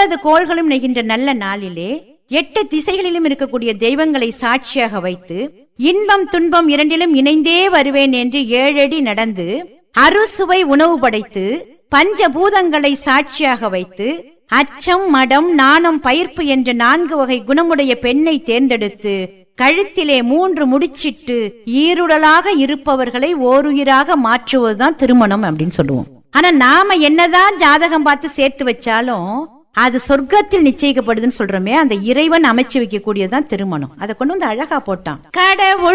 ஒன்பது கோள்களும் நெகின்ற நல்ல நாளிலே எட்டு திசைகளிலும் இருக்கக்கூடிய தெய்வங்களை சாட்சியாக வைத்து இன்பம் துன்பம் இரண்டிலும் இணைந்தே வருவேன் என்று ஏழடி நடந்து அறுசுவை உணவு படைத்து பஞ்சபூதங்களை சாட்சியாக வைத்து அச்சம் மடம் நாணம் பயிர்ப்பு என்ற நான்கு வகை குணமுடைய பெண்ணை தேர்ந்தெடுத்து கழுத்திலே மூன்று முடிச்சிட்டு ஈருடலாக இருப்பவர்களை ஓருயிராக மாற்றுவதுதான் திருமணம் அப்படின்னு சொல்லுவோம் ஆனா நாம என்னதான் ஜாதகம் பார்த்து சேர்த்து வச்சாலும் அது சொர்க்கத்தில் நிச்சயிக்கப்படுதுன்னு சொல்றோமே அந்த இறைவன் அமைச்சு வைக்கக்கூடியதுதான் திருமணம் அதை கொண்டு வந்து அழகா போட்டான் கடவுள்